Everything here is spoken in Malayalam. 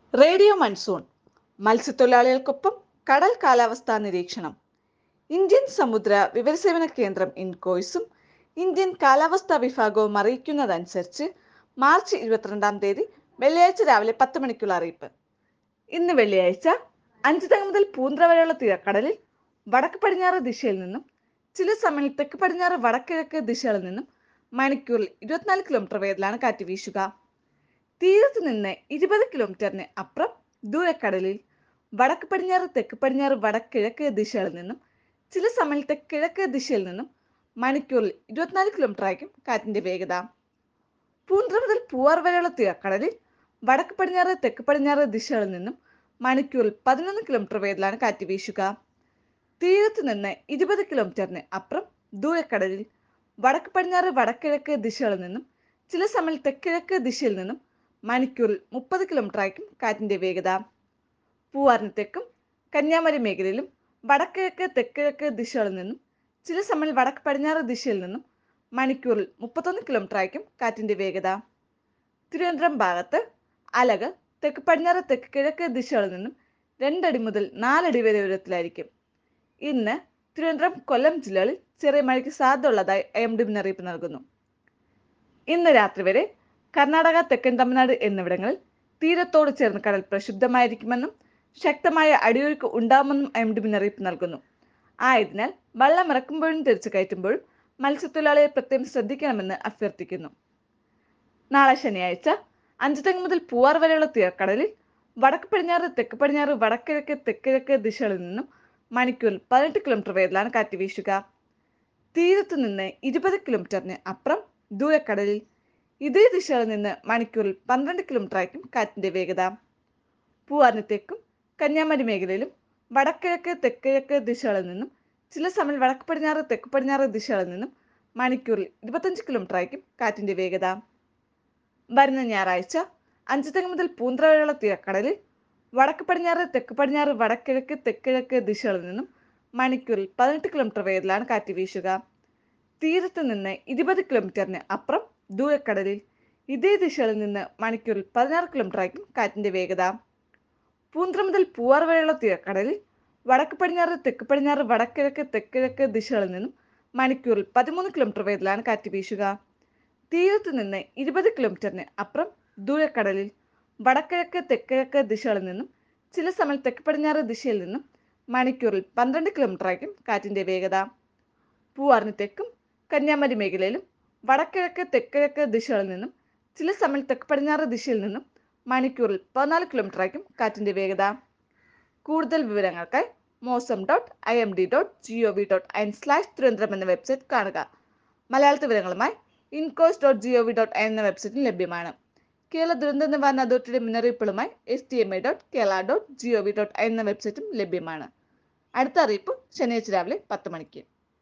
റേഡിയോ മൺസൂൺ മത്സ്യത്തൊഴിലാളികൾക്കൊപ്പം കടൽ കാലാവസ്ഥാ നിരീക്ഷണം ഇന്ത്യൻ സമുദ്ര വിവരസേവന കേന്ദ്രം ഇൻകോയ്സും ഇന്ത്യൻ കാലാവസ്ഥാ വിഭാഗവും അറിയിക്കുന്നതനുസരിച്ച് മാർച്ച് ഇരുപത്തിരണ്ടാം തീയതി വെള്ളിയാഴ്ച രാവിലെ പത്ത് മണിക്കുള്ള അറിയിപ്പ് ഇന്ന് വെള്ളിയാഴ്ച അഞ്ചുതങ്ങ മുതൽ പൂന്ത്ര വരെയുള്ള തീരക്കടലിൽ വടക്ക് പടിഞ്ഞാറ് ദിശയിൽ നിന്നും ചില സമയങ്ങളിൽ തെക്ക് പടിഞ്ഞാറ് വടക്കിഴക്ക് ദിശകളിൽ നിന്നും മണിക്കൂറിൽ ഇരുപത്തിനാല് കിലോമീറ്റർ വേഗത്തിലാണ് കാറ്റ് വീശുക തീരത്ത് നിന്ന് ഇരുപത് കിലോമീറ്ററിന് അപ്പുറം ദൂരക്കടലിൽ വടക്ക് പടിഞ്ഞാറ് തെക്ക് പടിഞ്ഞാറ് വടക്കിഴക്ക് ദിശകളിൽ നിന്നും ചില സമയത്ത് കിഴക്ക് ദിശയിൽ നിന്നും മണിക്കൂറിൽ ഇരുപത്തിനാല് കിലോമീറ്റർ ആയിരിക്കും കാറ്റിന്റെ വേഗത പൂന്ത്ര മുതൽ പൂവാർ വരെയുള്ള തീരക്കടലിൽ വടക്ക് പടിഞ്ഞാറ് തെക്ക് പടിഞ്ഞാറ് ദിശകളിൽ നിന്നും മണിക്കൂറിൽ പതിനൊന്ന് കിലോമീറ്റർ വേഗത്തിലാണ് കാറ്റ് വീശുക തീരത്ത് നിന്ന് ഇരുപത് കിലോമീറ്ററിന് അപ്പുറം ദൂരക്കടലിൽ വടക്ക് പടിഞ്ഞാറ് വടക്കിഴക്ക് ദിശകളിൽ നിന്നും ചില സമയത്ത് തെക്കിഴക്ക് ദിശയിൽ നിന്നും മണിക്കൂറിൽ മുപ്പത് കിലോമീറ്റർ ആയിരിക്കും കാറ്റിന്റെ വേഗത പൂവാറിന് തെക്കും കന്യാകുമാരി മേഖലയിലും വടക്കിഴക്ക് തെക്കിഴക്ക് ദിശകളിൽ നിന്നും ചില സമയം വടക്ക് പടിഞ്ഞാറ് ദിശയിൽ നിന്നും മണിക്കൂറിൽ മുപ്പത്തൊന്ന് കിലോമീറ്റർ ആയിരിക്കും കാറ്റിന്റെ വേഗത തിരുവനന്തപുരം ഭാഗത്ത് അലകൾ തെക്ക് പടിഞ്ഞാറ് തെക്ക് കിഴക്ക് ദിശകളിൽ നിന്നും രണ്ടടി മുതൽ നാലടി വരെ ഉയരത്തിലായിരിക്കും ഇന്ന് തിരുവനന്തപുരം കൊല്ലം ജില്ലകളിൽ ചെറിയ മഴയ്ക്ക് സാധ്യതയുള്ളതായി ഐ എം ഡി മുന്നറിയിപ്പ് നൽകുന്നു ഇന്ന് രാത്രി വരെ കർണാടക തെക്കൻ തമിഴ്നാട് എന്നിവിടങ്ങളിൽ തീരത്തോട് ചേർന്ന് കടൽ പ്രക്ഷുബ്ധമായിരിക്കുമെന്നും ശക്തമായ അടിയൊഴുക്ക് ഉണ്ടാകുമെന്നും ഐ എം ഡി മുന്നറിയിപ്പ് നൽകുന്നു ആയതിനാൽ വള്ളം ഇറക്കുമ്പോഴും തിരിച്ചു കയറ്റുമ്പോഴും മത്സ്യത്തൊഴിലാളിയെ പ്രത്യേകം ശ്രദ്ധിക്കണമെന്ന് അഭ്യർത്ഥിക്കുന്നു നാളെ ശനിയാഴ്ച അഞ്ചുതെങ്ങ് മുതൽ പൂവാർ വരെയുള്ള തീരക്കടലിൽ വടക്ക് പടിഞ്ഞാറ് തെക്ക് പടിഞ്ഞാറ് വടക്കിഴക്ക് തെക്കിഴക്ക് ദിശകളിൽ നിന്നും മണിക്കൂറിൽ പതിനെട്ട് കിലോമീറ്റർ വേഗത്തിലാണ് കാറ്റ് വീശുക തീരത്തു നിന്ന് ഇരുപത് കിലോമീറ്ററിന് അപ്പുറം ദൂരക്കടലിൽ ഇതേ ദിശയിൽ നിന്ന് മണിക്കൂറിൽ പന്ത്രണ്ട് കിലോമീറ്റർ ആയിരിക്കും കാറ്റിന്റെ വേഗത പൂവാറിന് തെക്കും കന്യാകുമാരി മേഖലയിലും വടക്കിഴക്ക് തെക്കിഴക്ക് ദിശകളിൽ നിന്നും ചില സമയം വടക്ക് പടിഞ്ഞാറ് തെക്ക് പടിഞ്ഞാറ് ദിശകളിൽ നിന്നും മണിക്കൂറിൽ ഇരുപത്തഞ്ച് കിലോമീറ്റർ ആയിരിക്കും കാറ്റിന്റെ വേഗത വരുന്ന ഞായറാഴ്ച അഞ്ചുതെങ്ങ് മുതൽ പൂന്ത്ര വരെയുള്ള തീരക്കടലിൽ വടക്ക് പടിഞ്ഞാറ് തെക്ക് പടിഞ്ഞാറ് വടക്കിഴക്ക് തെക്കിഴക്ക് ദിശകളിൽ നിന്നും മണിക്കൂറിൽ പതിനെട്ട് കിലോമീറ്റർ വേഗത്തിലാണ് കാറ്റ് വീശുക തീരത്ത് നിന്ന് ഇരുപത് കിലോമീറ്ററിന് അപ്പുറം ദൂരക്കടലിൽ ഇതേ ദിശകളിൽ നിന്ന് മണിക്കൂറിൽ പതിനാറ് കിലോമീറ്റർ ആയിരിക്കും കാറ്റിന്റെ വേഗത പൂന്ത്ര മുതൽ പൂവാർ വരെയുള്ള തീരക്കടലിൽ വടക്ക് പടിഞ്ഞാറ് തെക്ക് പടിഞ്ഞാറ് വടക്കിഴക്ക് തെക്കിഴക്ക് ദിശകളിൽ നിന്നും മണിക്കൂറിൽ പതിമൂന്ന് കിലോമീറ്റർ വേഗത്തിലാണ് കാറ്റ് വീശുക തീരത്ത് നിന്ന് ഇരുപത് കിലോമീറ്ററിന് അപ്പുറം ദൂരക്കടലിൽ വടക്കിഴക്ക് തെക്കിഴക്ക് ദിശകളിൽ നിന്നും ചില സമയം തെക്ക് പടിഞ്ഞാറ് ദിശയിൽ നിന്നും മണിക്കൂറിൽ പന്ത്രണ്ട് കിലോമീറ്റർ ആയിരിക്കും കാറ്റിന്റെ വേഗത പൂവാറിന് തെക്കും കന്യാകുമാരി മേഖലയിലും വടക്കിഴക്ക് തെക്കിഴക്ക് ദിശകളിൽ നിന്നും ചില സമയം തെക്ക് പടിഞ്ഞാറ് ദിശയിൽ നിന്നും മണിക്കൂറിൽ പതിനാല് കിലോമീറ്റർ ആയിരിക്കും കാറ്റിന്റെ വേഗത കൂടുതൽ വിവരങ്ങൾക്കായി mausam dot I M D dot G O V dot in slash Thiruvananthapuram എന്ന വെബ്സൈറ്റ് കാണുക മലയാളത്തിൽ വിവരങ്ങളുമായി INCOIS dot G O V dot I എന്ന വെബ്സൈറ്റിൽ ലഭ്യമാണ് കേരള ദുരന്ത നിവാരണ അതോറിറ്റിയുടെ മുന്നറിയിപ്പുകളുമായി S T M I dot Kerala dot G O V dot I എന്ന വെബ്സൈറ്റും ലഭ്യമാണ് അടുത്ത അറിയിപ്പ് ശനിയാഴ്ച രാവിലെ പത്ത് മണിക്ക്